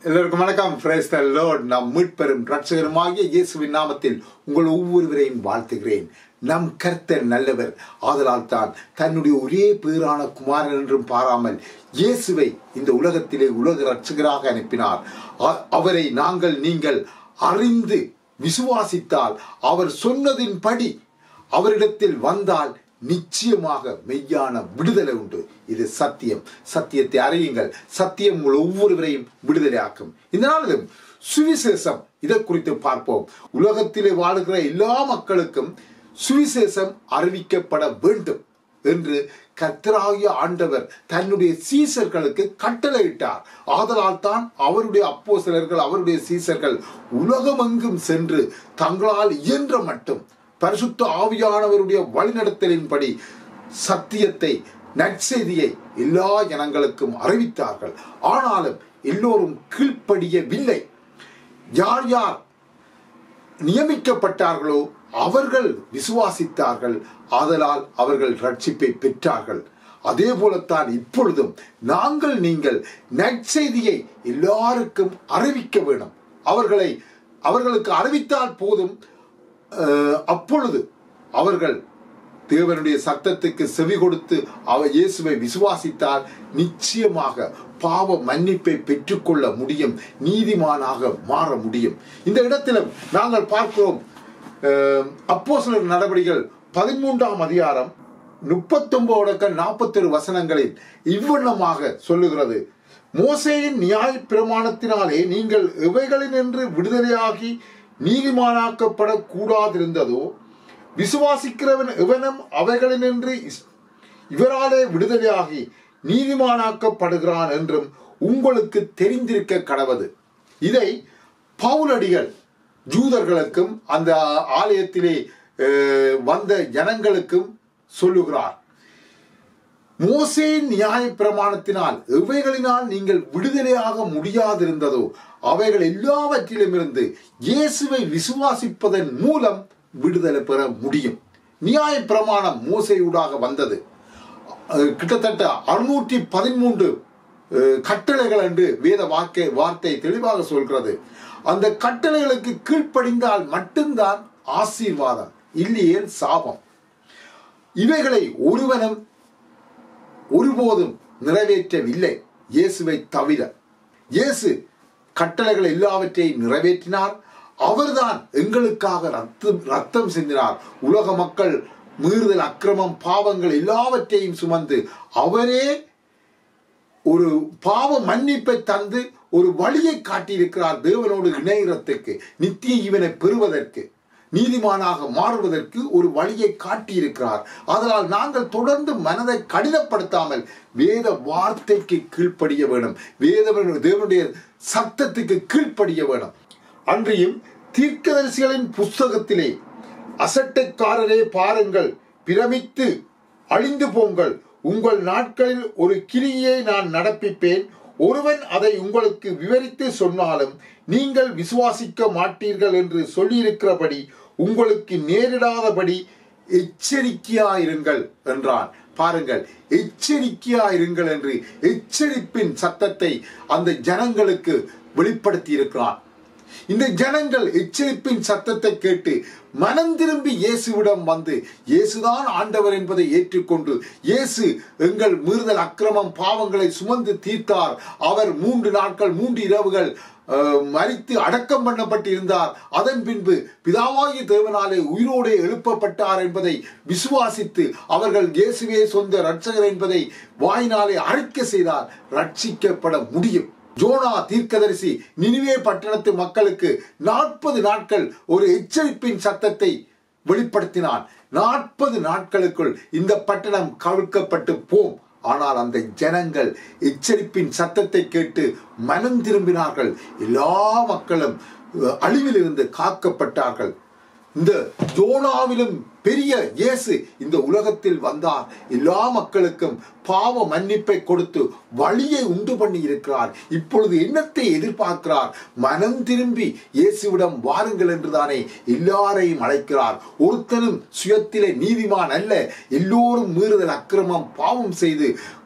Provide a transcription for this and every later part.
எல்லோருக்கும் வணக்கம் Praise the Lord. நம் மீட்பெரும் ரட்சகருமாகிய இயேசுவின் நாமத்தில் உங்கள் ஒவ்வொருவரையும் வாழ்த்துகிறேன் நம் கர்த்தர் நல்லவர் ஆதலால் தான் தன்னுடைய ஒரே பேரான குமாரன் என்றும் பாராமல் இயேசுவை இந்த உலகத்திலே உலக ரட்சகராக அனுப்பினார் அ- அவரை நாங்கள் நீங்கள் அறிந்து விசுவாசித்தால் அவர் சொன்னதின்படி அவரிடத்தில் வந்தால் நிச்சயமாக மெய்யான விடுதலை உண்டு இது சத்தியம் சத்தியத்தை அறியுங்கள் சத்தியம் உங்கள் ஒவ்வொருவரையும் விடுதலையாக்கும் இந்த நாளிலும் சுவிசேஷம் இதை குறித்து பார்ப்போம் உலகத்திலே வாழுகிற எல்லா மக்களுக்கும் சுவிசேஷம் அறிவிக்கப்பட வேண்டும் என்று கர்த்தராகிய ஆண்டவர் தன்னுடைய சீசர்களுக்கு கட்டளையிட்டார் ஆதலால் தான் அவருடைய அப்போஸ்தலர்கள் அவருடைய சீசர்கள் உலகமெங்கும் சென்று தங்களால் இயன்ற மட்டும் பரிசுத்த ஆவியானவருடைய வழிநடத்தலின்படி சத்தியத்தை நற்செய்தியை எல்லா ஜனங்களுக்கும் அறிவித்தார்கள் ஆனாலும் எல்லோரும் கீழ்ப்படியவில்லை யார் யார் நியமிக்கப்பட்டார்களோ அவர்கள் விசுவாசித்தார்கள் ஆதலால் அவர்கள் ரட்சிப்பை பெற்றார்கள் அதே போலத்தான் இப்பொழுதும் நாங்கள் நீங்கள் நற்செய்தியை எல்லாருக்கும் அறிவிக்க வேண்டும் அவர்களை அவர்களுக்கு அறிவித்தால் போதும் அஹ், அப்பொழுது அவர்கள் தேவனுடைய சத்தத்துக்கு செவி கொடுத்து அவர் இயேசுவை விசுவாசித்தால் நிச்சயமாக பாவ மன்னிப்பை பெற்றுக்கொள்ள முடியும் நீதிமானாக மாற முடியும் இந்த இடத்திலும் நாங்கள் பார்க்கிறோம் அப்போ சில நடவடிக்கைகள் பதிமூன்றாம் அதிகாரம் முப்பத்தொன்பது நாற்பத்தொரு வசனங்களில் இவ்வண்ணமாக சொல்லுகிறது மோசேயின் நியாய பிரமாணத்தினாலே நீங்கள் எவைகளினின்று விடுதலையாகி நீதிமானாக்கப்படக் கூடாதிருந்ததோ விசுவாசிக்கிறவன் எவனும் அவைகளினின்று இஸ்- இவராலே விடுதலையாகி நீதிமானாக்கப்படுகிறான் என்றும் உங்களுக்கு தெரிந்திருக்க கடவது இதை பவுலடிகள் ஜூதர்களுக்கும் அந்த ஆலயத்திலே அஹ், வந்த ஜனங்களுக்கும் சொல்லுகிறார் மோசே நியாய பிரமாணத்தினால் எவைகளினால் நீங்கள் விடுதலையாக முடியாதிருந்ததோ அவைகள் எல்லாவற்றிலும் இருந்து இயேசுவை விசுவாசிப்பதன் மூலம் விடுதலை பெற முடியும் நியாய பிரமாணம் மோசையூடாக வந்தது அஹ், கிட்டத்தட்ட அறுநூற்றி பதிமூன்று கட்டளைகள் என்று வேத வாக்கை வார்த்தை தெளிவாக சொல்கிறது அந்த கட்டளைகளுக்கு கீழ்ப்படிந்தால் மட்டும்தான் ஆசீர்வாதம் இல்லையேல் சாபம் இவைகளை ஒருவனும் ஒருபோதும் நிறைவேற்றவில்லை இயேசுவை தவிர இயேசு கட்டளைகள் எல்லாவற்றையும் நிறைவேற்றினார் அவர்தான் எங்களுக்காக ரத்தம் ரத்தம் சிந்தினார் உலக மக்கள் மீறுதல் அக்கிரமம் பாவங்கள் எல்லாவற்றையும் சுமந்து அவரே ஒரு பாவ மன்னிப்பை தந்து ஒரு வழியை காட்டியிருக்கிறார் தேவனோடு இணைகிறதுக்கு நித்திய ஈவனை பெறுவதற்கு நீதிமானாக மாறுவதற்கு ஒரு வழியை காட்டியிருக்கிறார் அதனால் நாங்கள் தொடர்ந்து மனதை கடினப்படுத்தாமல் வேத வார்த்தைக்கு கீழ்ப்படிய வேணும் வேத தேவனுடைய சத்தத்துக்கு கீழ்ப்படிய வேணும் அன்றியும் தீர்க்கதரிசிகளின் புஸ்தகத்திலே அசட்டைக்காரரே பாருங்கள் பிரமித்து அழிந்து போங்கள் உங்கள் நாட்களில் ஒரு கிரியை நான் நடப்பிப்பேன் ஒருவன் அதை உங்களுக்கு விவரித்து சொன்னாலும் நீங்கள் விசுவாசிக்க மாட்டீர்கள் என்று சொல்லியிருக்கிறபடி உங்களுக்கு நேரிடாதபடி எச்சரிக்கையாயிருங்கள் என்றான் பாருங்கள் எச்சரிக்கையாயிருங்கள் என்று எச்சரிப்பின் சத்தத்தை அந்த ஜனங்களுக்கு வெளிப்படுத்தி இருக்கிறான் இந்த ஜனங்கள் எச்சரிப்பின் சத்தத்தை கேட்டு மனம் திரும்பி இயேசுவிடம் வந்து இயேசுதான் ஆண்டவர் என்பதை ஏற்றுக்கொண்டு இயேசு எங்கள் மீறுதல் அக்கிரமம் பாவங்களை சுமந்து தீர்த்தார் அவர் மூன்று நாட்கள் மூன்று இரவுகள் அஹ், மரித்து அடக்கம் பண்ணப்பட்டு இருந்தார் அதன் பின்பு பிதாவாகிய தேவனாலே உயிரோடு எழுப்பப்பட்டார் என்பதை விசுவாசித்து அவர்கள் இயேசுவே சொந்த இரட்சகர் என்பதை வாயினாலே அறிக்கை செய்தால் ரட்சிக்கப்பட முடியும் ஜோனா தீர்க்கதரிசி நினிவே பட்டணத்து மக்களுக்கு நாற்பது நாட்கள் ஒரு எச்சரிப்பின் சத்தத்தை வெளிப்படுத்தினான் நாற்பது நாட்களுக்குள் இந்த பட்டணம் கவிழ்க்கப்பட்டு போம் ஆனால் அந்த ஜனங்கள் எச்சரிப்பின் சத்தத்தை கேட்டு மனம் திரும்பினார்கள் எல்லா மக்களும் அஹ், அழிவிலிருந்து காக்கப்பட்டார்கள் இந்த ஜோனாவிலும் பெரிய இயேசு இந்த உலகத்தில் வந்தார் எல்லா மக்களுக்கும் பாவ மன்னிப்பை கொடுத்து வழியை உண்டு பண்ணி இருக்கிறார் இப்பொழுது என்னத்தை எதிர்பார்க்கிறார் மனம் திரும்பி இயேசுவிடம் வாருங்கள் என்றுதானே எல்லாரையும் அழைக்கிறார் ஒருத்தனும் சுயத்திலே நீதிமான் அல்ல எல்லோரும் மீறுதல் அக்கிரமம் பாவம் செய்து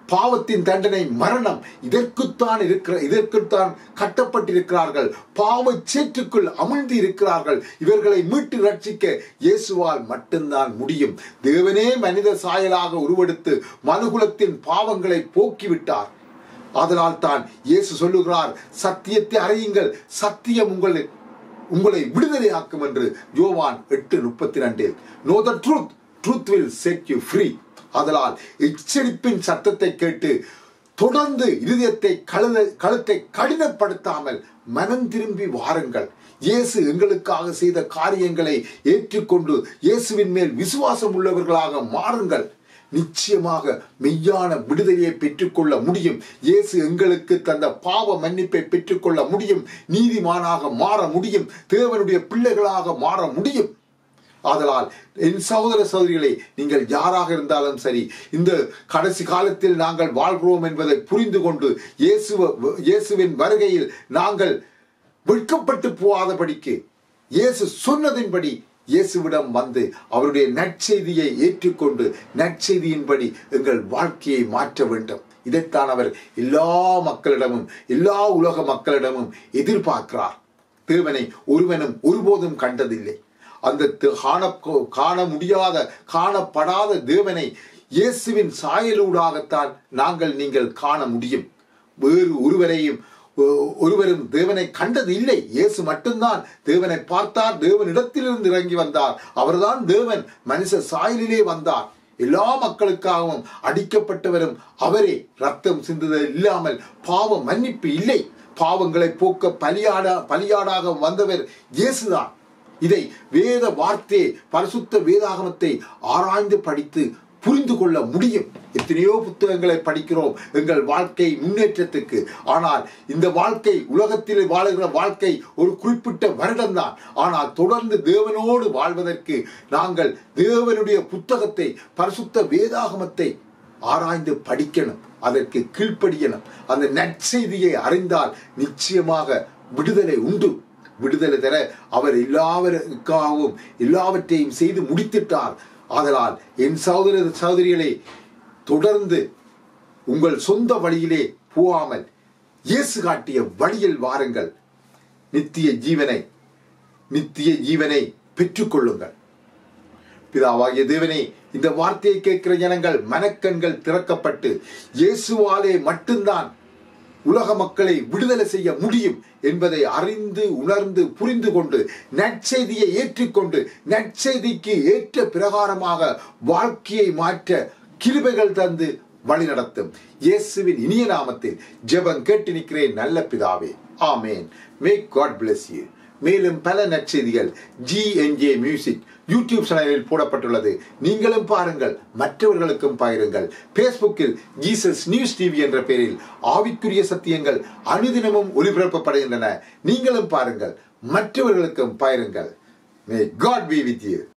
பாவத்தின் தண்டனை மரணம் இதற்குத்தான் இருக்கிற இதற்குத்தான் கட்டப்பட்டிருக்கிறார்கள் பாவ சேற்றுக்குள் அமிழ்ந்து இருக்கிறார்கள் இவர்களை மீட்டு ரட்சிக்க இயேசுவால் மட்டும்தான் முடியும் தேவனே மனித சாயலாக உருவெடுத்து மனுகுலத்தின் பாவங்களை போக்கிவிட்டார் அதனால் தான் இயேசு சொல்லுகிறார் சத்தியத்தை அறியுங்கள் சத்தியம் உங்களை உங்களை விடுதலையாக்கும் என்று யோவான் எட்டு முப்பத்தி ரெண்டில் know the truth truth will set you free அதனால் எச்சரிப்பின் சத்தத்தை கேட்டு தொடர்ந்து இருதயத்தை கழுத கழுத்தை கடினப்படுத்தாமல் மனம் திரும்பி வாருங்கள் இயேசு எங்களுக்காக செய்த காரியங்களை ஏற்றுக்கொண்டு இயேசுவின் மேல் விசுவாசம் உள்ளவர்களாக மாறுங்கள் நிச்சயமாக மெய்யான விடுதலையை பெற்றுக்கொள்ள முடியும் இயேசு எங்களுக்கு தந்த பாவ மன்னிப்பை பெற்றுக்கொள்ள முடியும் நீதிமானாக மாற முடியும் தேவனுடைய பிள்ளைகளாக மாற முடியும் ஆதலால் என் சகோதர சகோதரிகளே நீங்கள் யாராக இருந்தாலும் சரி இந்த கடைசி காலத்தில் நாங்கள் வாழ்கிறோம் என்பதை புரிந்து கொண்டு இயேசுவ இயேசுவின் வருகையில் நாங்கள் வெட்கப்பட்டு போகாதபடிக்கு இயேசு சொன்னதின்படி இயேசுவிடம் வந்து அவருடைய நற்செய்தியை ஏற்றுக்கொண்டு நற்செய்தியின்படி எங்கள் வாழ்க்கையை மாற்ற வேண்டும் இதைத்தான் அவர் எல்லா மக்களிடமும் எல்லா உலக மக்களிடமும் எதிர்பார்க்கிறார் தேவனை ஒருவனும் ஒருபோதும் கண்டதில்லை அந்த தி- காண காண முடியாத காணப்படாத தேவனை இயேசுவின் சாயலூடாகத்தான் நாங்கள் நீங்கள் காண முடியும் வேறு ஒருவரையும் ஒ- ஒருவரும் தேவனை கண்டது இல்லை இயேசு மட்டும்தான் தேவனை பார்த்தார் தேவனிடத்திலிருந்து இறங்கி வந்தார் அவர்தான் தேவன் மனுஷ சாயலிலே வந்தார் எல்லா மக்களுக்காகவும் அடிக்கப்பட்டவரும் அவரே ரத்தம் சிந்துதல் இல்லாமல் பாவ மன்னிப்பு இல்லை பாவங்களை போக்க பலியாடா பலியாடாக வந்தவர் இயேசுதான் இதை வேத வார்த்தை பரிசுத்த வேதாகமத்தை ஆராய்ந்து படித்து புரிந்து கொள்ள முடியும் எத்தனையோ புத்தகங்களை படிக்கிறோம் எங்கள் வாழ்க்கை முன்னேற்றத்துக்கு ஆனால் இந்த வாழ்க்கை உலகத்தில் வாழுகிற வாழ்க்கை ஒரு குறிப்பிட்ட வருடம்தான் ஆனால் தொடர்ந்து தேவனோடு வாழ்வதற்கு நாங்கள் தேவனுடைய புத்தகத்தை பரிசுத்த வேதாகமத்தை ஆராய்ந்து படிக்கணும் அதற்கு கீழ்ப்படியணும் அந்த நற்செய்தியை அறிந்தால் நிச்சயமாக விடுதலை உண்டு விடுதலை தர அவர் எல்லாவருக்காகவும் எல்லாவற்றையும் செய்து முடித்திட்டார் ஆதலால் என் சகோதர சகோதரிகளே தொடர்ந்து உங்கள் சொந்த வழியிலே போகாமல் இயேசு காட்டிய வழியில் வாருங்கள் நித்திய ஜீவனை நித்திய ஜீவனை பெற்றுக்கொள்ளுங்கள் பிதாவாகிய தேவனே இந்த வார்த்தையை கேட்கிற ஜனங்கள் மனக்கண்கள் திறக்கப்பட்டு இயேசுவாலே மட்டும்தான் உலக மக்களை விடுதலை செய்ய முடியும் என்பதை அறிந்து உணர்ந்து புரிந்து கொண்டு நற்செய்தியை ஏற்றுக்கொண்டு நற்செய்திக்கு ஏற்ற பிரகாரமாக வாழ்க்கையை மாற்ற கிருபைகள் தந்து வழிநடத்தும் இயேசுவின் இனிய நாமத்தில் ஜெபம் கேட்டு நிற்கிறேன் நல்ல பிதாவே ஆமேன் மேக் காட் bless you மேலும் பல நற்செய்திகள் ஜிஎன்ஜே மியூசிக் யூடியூப் சேனலில் போடப்பட்டுள்ளது நீங்களும் பாருங்கள் மற்றவர்களுக்கும் பகிருங்கள் பேஸ்புக்கில் ஜீசஸ் நியூஸ் டிவி என்ற பெயரில் ஆவிக்குரிய சத்தியங்கள் அனுதினமும் ஒளிபரப்பப்படுகின்றன நீங்களும் பாருங்கள் மற்றவர்களுக்கும் பகிருங்கள் may God be with you